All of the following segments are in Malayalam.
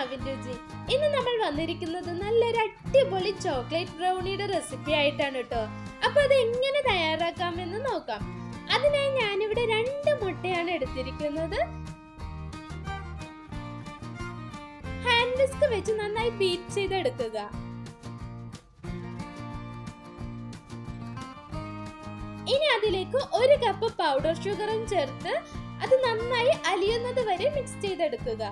നാവിൻ രുചി ഇന്ന് നമ്മൾ വന്നിരിക്കുന്നത് നല്ലൊരു അടിപൊളി ചോക്ലേറ്റ് ബ്രൗണിയുടെ റെസിപ്പി ആയിട്ടാണ് കേട്ടോ അപ്പൊ അത് എങ്ങനെ തയ്യാറാക്കാമെന്ന് നോക്കാം അതിനായി ഞാനിവിടെ രണ്ട് മുട്ടയാണ് എടുത്തിരിക്കുന്നത് ഹാൻഡ് വിസ്ക് വെച്ച് നന്നായി ബീറ്റ് ചെയ്തെടുക്കുക ഇനി അതിലേക്ക് ഒരു കപ്പ് പൗഡർ ഷുഗറും ചേർത്ത് അത് നന്നായി അലിയുന്നത് വരെ മിക്സ് ചെയ്തെടുക്കുക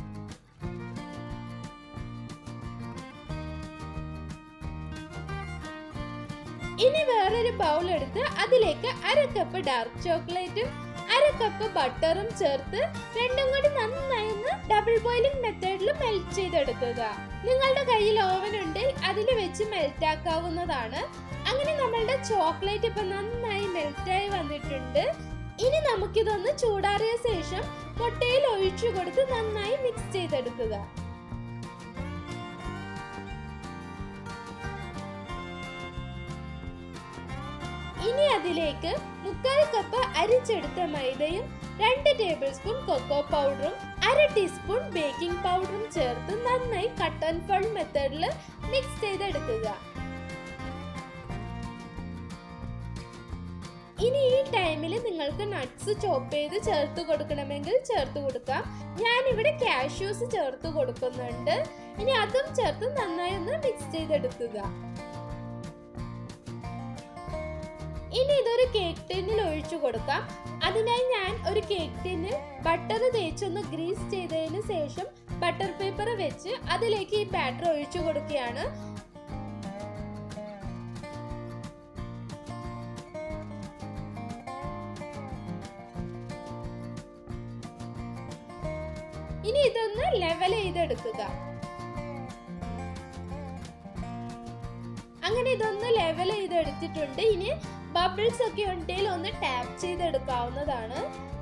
ഇനി വേറൊരു ബൗൾ എടുത്ത് അതിലേക്ക് അര കപ്പ് ഡാർക്ക് ചോക്ലേറ്റും അര കപ്പ് ബട്ടറും ചേർത്ത് രണ്ടും കൂടി നന്നായി ഒന്ന് ഡബിൾ ബോയിലിംഗ് മെത്തേഡിൽ മെൽറ്റ് ചെയ്തെടുക്കുക നിങ്ങളുടെ കയ്യിൽ ഓവൻ ഉണ്ടെങ്കിൽ അതിൽ വെച്ച് മെൽറ്റ് ആക്കാവുന്നതാണ് അങ്ങനെ നമ്മളുടെ ചോക്ലേറ്റ് ഇപ്പൊ നന്നായി മെൽറ്റായി വന്നിട്ടുണ്ട് ഇനി നമുക്കിതൊന്ന് ചൂടാറിയ ശേഷം മുട്ടയിൽ ഒഴിച്ചു കൊടുത്ത് നന്നായി മിക്സ് ചെയ്തെടുക്കുക ഇനി അതിലേക്ക് മുക്കാൽ കപ്പ് അരിച്ചെടുത്ത മൈദയും രണ്ട് ടേബിൾ സ്പൂൺ കൊക്കോ പൗഡറും അര ടീസ്പൂൺ ബേക്കിംഗ് പൗഡറും ചേർത്ത് നന്നായി കട്ട് ആൻഡ് ഫോൾ മെത്തേഡിൽ മിക്സ് ചെയ്തെടുക്കുക ഇനി ഈ ടൈമിൽ നിങ്ങൾക്ക് നട്ട്സ് ചോപ്പ് ചെയ്ത് ചേർത്ത് കൊടുക്കണമെങ്കിൽ ചേർത്ത് കൊടുക്കാം ഞാനിവിടെ കാഷ്യൂസ് ചേർത്ത് കൊടുക്കുന്നുണ്ട് ഇനി അതും ചേർത്ത് നന്നായി ഒന്ന് മിക്സ് ചെയ്തെടുക്കുക ഇനി ഇതൊരു കേക്ക് ടിന്നിൽ ഒഴിച്ചു കൊടുക്കാം അതിനായി ഞാൻ ഒരു കേക്ക് ടിന്നിൽ ബട്ടർ തേച്ചൊന്ന് ഗ്രീസ് ചെയ്തതിന് ശേഷം ബട്ടർ പേപ്പർ വെച്ച് അതിലേക്ക് ഈ ബാറ്റർ ഒഴിച്ചു കൊടുക്കുകയാണ് ഇനി ഇതൊന്ന് ലെവൽ ചെയ്തെടുക്കുക അങ്ങനെ ഇതൊന്ന് ലെവൽ ചെയ്തെടുത്തിട്ടുണ്ട് ഇനി ബബിൾസ് ഒക്കെ ഉണ്ടെങ്കിൽ ഒന്ന് ടാപ്പ് ചെയ്തെടുക്കാവുന്നതാണ്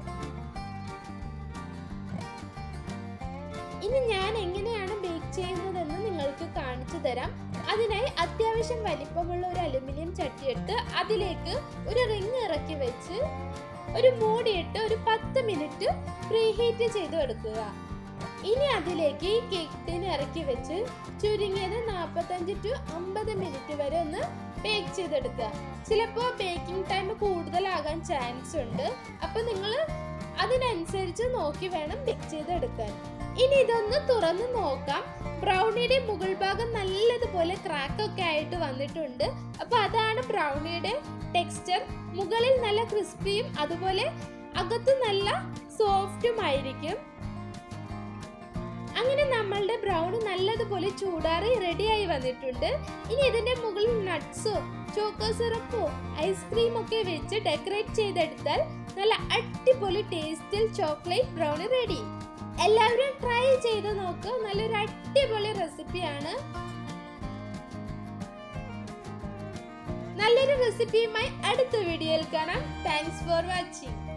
ഇനി ഞാൻ എങ്ങനെയാണ് ബേക്ക് ചെയ്യുന്നതെന്ന് നിങ്ങൾക്ക് കാണിച്ചു തരാം അതിനായി അത്യാവശ്യം വലിപ്പമുള്ള ഒരു അലുമിനിയം ചട്ടി എടുത്ത് അതിലേക്ക് ഒരു റിങ് ഇറക്കി വെച്ച് ഒരു മൂടിയിട്ട് ഒരു പത്ത് മിനിറ്റ് പ്രീഹീറ്റ് ചെയ്ത് എടുക്കുക ഇനി അതിലേക്ക് ഈ കേക്ക് ടിൻ ഇറക്കി വെച്ച് ചുരുങ്ങിയത് നാൽപ്പത്തഞ്ച് ടു അമ്പത് മിനിറ്റ് വരെ ഒന്ന് ബേക്ക് ചെയ്തെടുക്കുക ചിലപ്പോൾ ബേക്കിംഗ് ടൈം കൂടുതലാകാൻ ചാൻസ് ഉണ്ട് അപ്പോൾ നിങ്ങൾ അതിനനുസരിച്ച് നോക്കി വേണം ബേക്ക് ചെയ്തെടുക്കാൻ ഇനി ഇതൊന്ന് തുറന്ന് നോക്കാം ബ്രൗണിയുടെ മുകൾ ഭാഗം നല്ലതുപോലെ ക്രാക്ക് ഒക്കെ ആയിട്ട് വന്നിട്ടുണ്ട് അപ്പൊ അതാണ് ബ്രൗണിയുടെ ടെക്സ്ചർ മുകളിൽ നല്ല ക്രിസ്പിയും അതുപോലെ അകത്ത് നല്ല സോഫ്റ്റും ആയിരിക്കും അങ്ങനെ നമ്മളുടെ ബ്രൗൺ നല്ലതുപോലെ ചൂടാറി റെഡിയായി വന്നിട്ടുണ്ട് ഇനി ഇതിന്റെ മുകളിൽ നട്ട്സോ ചോക്കോ സിറപ്പോ ഐസ്ക്രീം ഒക്കെ വെച്ച് ഡെക്കറേറ്റ് ചെയ്തെടുത്താൽ നല്ല അടിപൊളി ടേസ്റ്റിൽ ചോക്ലേറ്റ് ബ്രൗണി റെഡി എല്ലാവരും ട്രൈ ചെയ്ത് നോക്കുക നല്ലൊരു അടിപൊളി റെസിപ്പിയാണ് നല്ലൊരു റെസിപ്പിയുമായി അടുത്ത വീഡിയോയിൽ കാണാം താങ്ക്സ് ഫോർ വാച്ചിങ്